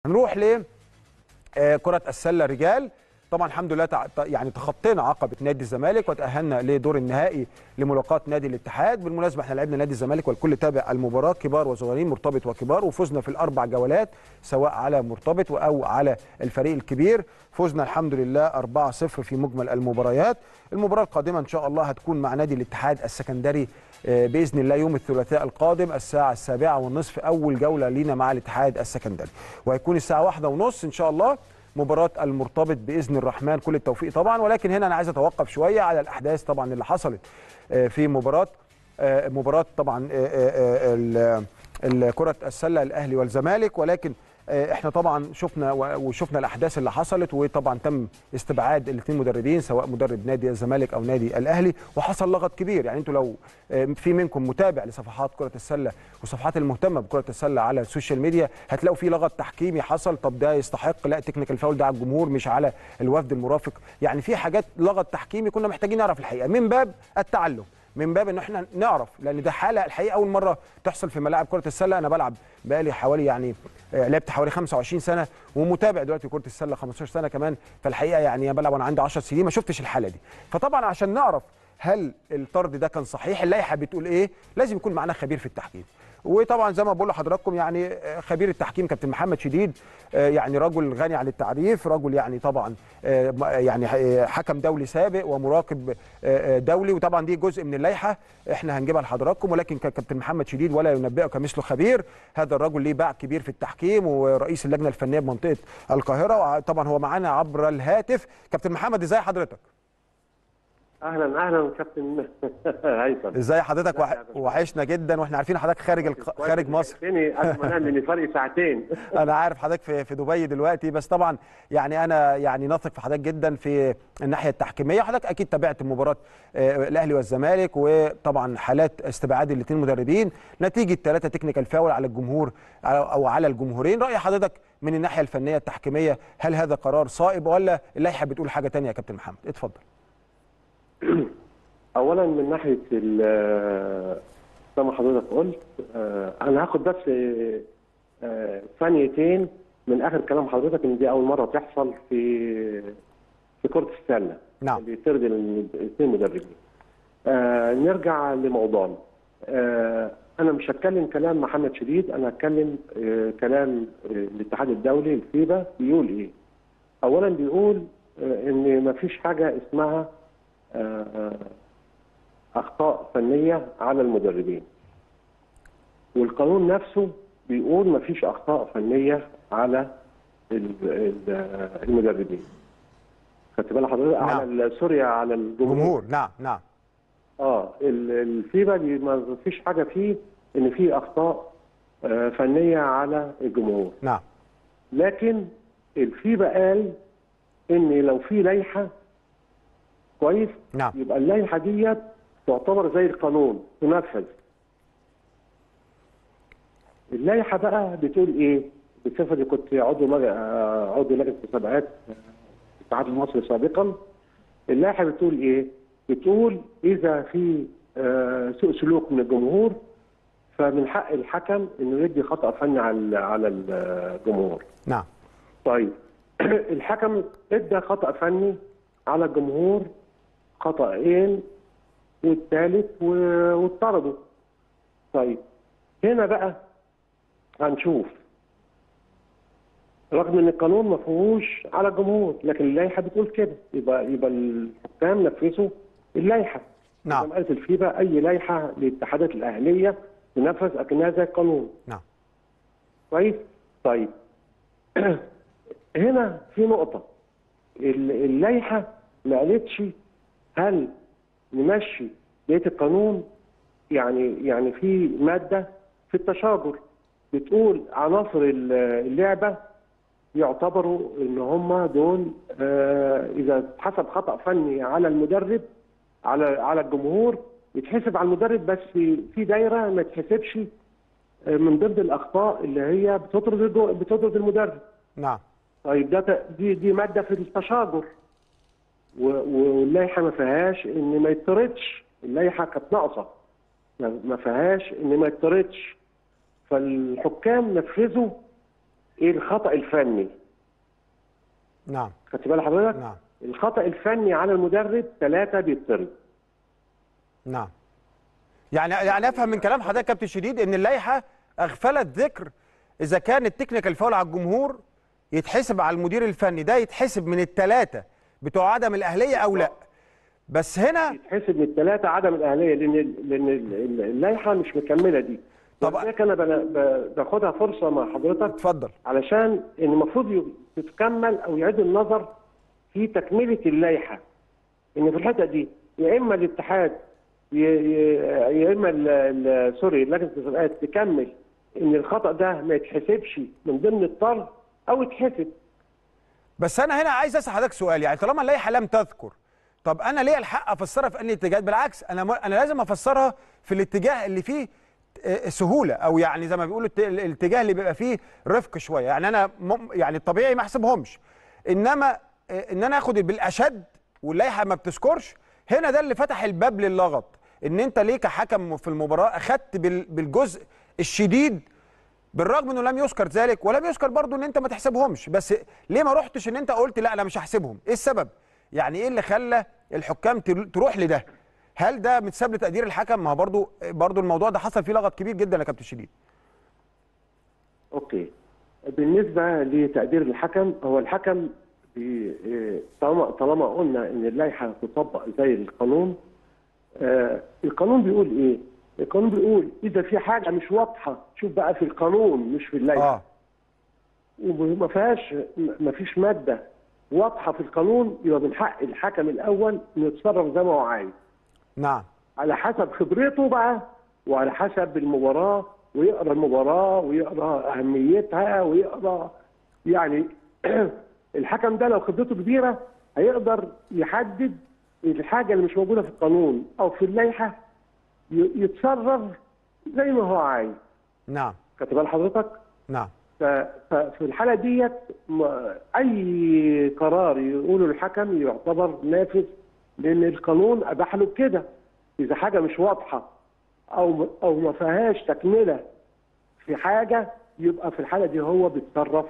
هنروح ل آه، كرة السلة رجال طبعا الحمد لله تع- يعني تخطينا عقبة نادي الزمالك وتأهلنا لدور النهائي لملاقاة نادي الاتحاد بالمناسبة احنا لعبنا نادي الزمالك والكل تابع المباراة كبار وصغيرين مرتبط وكبار وفزنا في الأربع جولات سواء على مرتبط أو على الفريق الكبير فزنا الحمد لله 4-0 في مجمل المباريات المباراة القادمة إن شاء الله هتكون مع نادي الاتحاد السكندري آه، باذن الله يوم الثلاثاء القادم الساعه السابعة والنصف اول جوله لينا مع الاتحاد السكندري وهيكون الساعه واحدة ونص ان شاء الله مباراه المرتبط باذن الرحمن كل التوفيق طبعا ولكن هنا انا عايز اتوقف شويه على الاحداث طبعا اللي حصلت آه، في مباراه آه، مباراه طبعا آه، آه، ال- ال- كره السله الاهلي والزمالك ولكن آه، احنا طبعا شفنا و- وشفنا الاحداث اللي حصلت وطبعا تم استبعاد الاثنين مدربين سواء مدرب نادي الزمالك او نادي الاهلي وحصل لغط كبير يعني انتوا لو آه، في منكم متابع لصفحات كره السله وصفحات المهتمه بكره السله على السوشيال ميديا هتلاقوا في لغط تحكيمي حصل طب ده يستحق لا تكنيكال فاول ده على الجمهور مش على الوفد المرافق يعني في حاجات لغط تحكيمي كنا محتاجين نعرف الحقيقه من باب التعلم من باب ان احنا نعرف لان ده حاله الحقيقه اول مره تحصل في ملاعب كره السله انا بلعب بقالي حوالي يعني آه، لعبت حوالي 25 سنه ومتابع دلوقتي كره السله 15 سنه كمان فالحقيقه يعني انا بلعب وانا عندي 10 سنين ما شفتش الحاله دي فطبعا عشان نعرف هل الطرد ده كان صحيح اللائحه بتقول ايه لازم يكون معانا خبير في التحكيم وطبعا زي ما بقول لحضراتكم يعني آه، خبير التحكيم كابتن محمد شديد آه، يعني رجل غني عن التعريف رجل يعني طبعا آه، م- يعني آه، حكم دولي سابق ومراقب آه، آه، دولي وطبعا دي جزء من اللائحه احنا هنجيبها لحضراتكم ولكن كابتن محمد شديد ولا ينبئك مثله خبير هذا الرجل ليه باع كبير في التحكيم ورئيس اللجنه الفنيه بمنطقه القاهره وطبعا هو معانا عبر الهاتف كابتن محمد ازاي حضرتك اهلا اهلا كابتن هيثم ازاي حضرتك وح... وحشنا جدا واحنا عارفين حضرتك خارج الق... خارج مصر تاني قبل ما انام لان فرق ساعتين انا عارف حضرتك في في دبي دلوقتي بس طبعا يعني انا يعني نثق في حضرتك جدا في الناحيه التحكيميه حضرتك اكيد تابعت مباراه آه، الاهلي والزمالك وطبعا حالات استبعاد الاثنين مدربين نتيجه ثلاثه تكنيكال فاول على الجمهور على- او على الجمهورين راي حضرتك من الناحيه الفنيه التحكيميه هل هذا قرار صائب ولا اللائحه بتقول حاجه ثانيه يا كابتن محمد اتفضل اولا من ناحيه ال- زي ما حضرتك قلت آه، انا هاخد بس آه، آه، ثانيتين من اخر كلام حضرتك ان دي اول مره تحصل في في كره السله نعم. اللي يطرد الاثنين مدربين آه، نرجع لموضوعنا آه، انا مش هتكلم كلام محمد شديد انا هتكلم آه، كلام آه، الاتحاد الدولي الفيبا بيقول ايه اولا بيقول آه، ان ما فيش حاجه اسمها آه، آه، اخطاء فنيه على المدربين والقانون نفسه بيقول ما فيش اخطاء فنيه على ال- ال- المدربين خدت بال حضرتك نعم. على ال- سوريا على الجمهور جمهور نعم نعم اه ال- الفيفا دي ما فيش حاجه فيه ان في اخطاء آه، فنيه على الجمهور نعم لكن الفيفا قال ان لو في لائحه كويس نعم. يبقى اللائحه ديت تعتبر زي القانون تنفذ اللائحه بقى بتقول ايه بصفتي كنت عضو مج... آه، عضو لجنه مسابقات آه، الاتحاد المصري سابقا اللائحه بتقول ايه بتقول اذا في آه، سوء سلوك من الجمهور فمن حق الحكم انه يدي خطا فني على على الجمهور نعم طيب الحكم ادى خطا فني على الجمهور خطأين والثالث و- واتطردوا طيب هنا بقى هنشوف رغم ان القانون ما فيهوش على الجمهور لكن اللائحه بتقول كده يبقى يبقى الحكام نفذوا اللائحه نعم. زي ما قالت الفيفا اي لائحه للاتحادات الاهليه تنفذ اكنها زي القانون نعم كويس طيب هنا في نقطة ال- اللائحة ما قالتش هل نمشي بقية القانون يعني يعني في مادة في التشاجر بتقول عناصر ال- اللعبة يعتبروا ان هم دول آه، اذا حسب خطأ فني على المدرب على على الجمهور يتحسب على المدرب بس في دايرة ما تحسبش من ضمن الاخطاء اللي هي بتطرد الجو- بتطرد المدرب نعم طيب ده ت- دي دي ماده في التشاجر و- واللائحه ما فيهاش ان ما يطردش اللائحه كانت ناقصه ما ما فيهاش ان ما يطردش فالحكام نفذوا ايه الخطا الفني نعم خدت بال حضرتك نعم الخطا الفني على المدرب ثلاثه بيطرد نعم يعني يعني افهم من كلام حضرتك يا كابتن شديد ان اللائحه اغفلت ذكر اذا كان التكنيكال فاول على الجمهور يتحسب على المدير الفني ده يتحسب من الثلاثه بتوع عدم الاهليه او لا بس هنا يتحسب من الثلاثه عدم الاهليه لان لان ال- اللائحه مش مكمله دي طب- طب انا بنا- ب- باخدها فرصه مع حضرتك اتفضل علشان ان المفروض ي- تتكمل او يعيد النظر في تكمله اللائحه ان في الحته دي يا اما الاتحاد ي- ي- يا اما ال- ال- سوري لجنه المسابقات تكمل ان الخطا ده ما يتحسبش من ضمن الطرد او يتحسب بس انا هنا عايز اسال حضرتك سؤال يعني طالما اللائحه لم تذكر طب انا ليه الحق افسرها في انهي اتجاه بالعكس انا م... انا لازم افسرها في الاتجاه اللي فيه آه، سهوله او يعني زي ما بيقولوا الت- الاتجاه اللي بيبقى فيه رفق شويه يعني انا م... يعني الطبيعي ما احسبهمش انما آه، ان انا اخد بالاشد واللائحه ما بتذكرش هنا ده اللي فتح الباب للغط ان انت ليه كحكم في المباراه اخدت بال... بالجزء الشديد بالرغم انه لم يذكر ذلك ولم يذكر برضو ان انت ما تحسبهمش بس ليه ما رحتش ان انت قلت لا انا مش هحسبهم ايه السبب يعني ايه اللي خلى الحكام تر- تروح لده هل ده متساب لتقدير الحكم ما هو برضو برضو الموضوع ده حصل فيه لغط كبير جدا يا كابتن شديد اوكي بالنسبه لتقدير الحكم هو الحكم بي- إيه، طالما طالما قلنا ان اللائحه تطبق زي القانون آه القانون بيقول ايه؟ القانون بيقول اذا في حاجه مش واضحه شوف بقى في القانون مش في اللائحه اه وما فيهاش ما فيش ماده واضحه في القانون يبقى من حق الحكم الاول انه يتصرف زي ما هو عايز نعم على حسب خبرته بقى وعلى حسب المباراة ويقرا المباراة ويقرا أهميتها ويقرا يعني الحكم ده لو خبرته كبيرة هيقدر يحدد الحاجة اللي مش موجودة في القانون أو في اللائحة ي- يتصرف زي ما هو عايز نعم خدت بال حضرتك؟ نعم ف- ففي الحالة ديت م- أي قرار يقوله الحكم يعتبر نافذ لأن القانون أباح له كده إذا حاجة مش واضحة أو أو ما فيهاش تكملة في حاجة يبقى في الحالة دي هو بيتصرف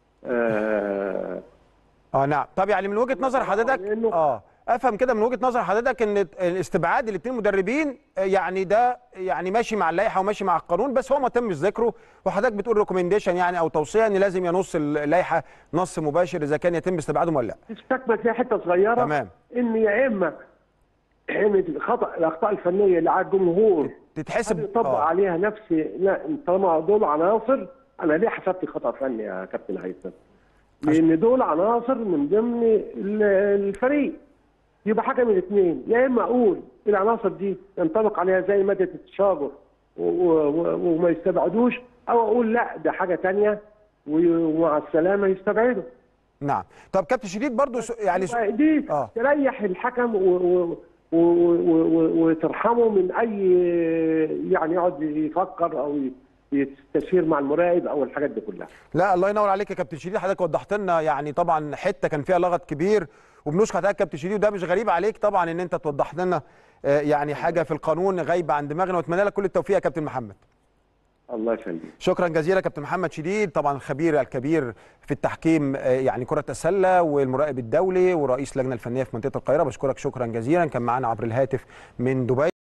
آه اه نعم طب يعني من وجهه نظر حضرتك لأنه- اه افهم كده من وجهه نظر حضرتك ان الاستبعاد الاثنين مدربين آه، يعني ده يعني ماشي مع اللائحه وماشي مع القانون بس هو ما تمش ذكره وحضرتك بتقول ريكومنديشن يعني او توصيه ان لازم ينص اللائحه نص مباشر اذا كان يتم استبعادهم ولا لا تستكمل فيها حتة صغيرة تمام. إن يا إما إن الخطأ الأخطاء الفنية اللي على الجمهور تتحسب يطبق آه. عليها نفس لا طالما دول عناصر انا ليه حسبت خطا فني يا كابتن هيثم؟ لان دول عناصر من ضمن ال- الفريق يبقى حاجه من الاثنين يا اما اقول العناصر دي ينطبق عليها زي ماده التشابه و- و- وما يستبعدوش او اقول لا ده حاجه تانية ومع السلامه يستبعدوا نعم طب كابتن شديد برضو س- يعني س... يبقى دي آه. تريح الحكم و- و- و- و- و- وترحمه من اي يعني يقعد يفكر او يستشير مع المراقب او الحاجات دي كلها لا الله ينور عليك يا كابتن شديد حضرتك وضحت لنا يعني طبعا حته كان فيها لغط كبير وبنشكر حضرتك كابتن شديد وده مش غريب عليك طبعا ان انت توضح لنا آه، يعني حاجه في القانون غايبه عن دماغنا واتمنى لك كل التوفيق يا كابتن محمد الله يخليك شكرا جزيلا كابتن محمد شديد طبعا الخبير الكبير في التحكيم آه، يعني كره السله والمراقب الدولي ورئيس اللجنه الفنيه في منطقه القاهره بشكرك شكرا جزيلا كان معانا عبر الهاتف من دبي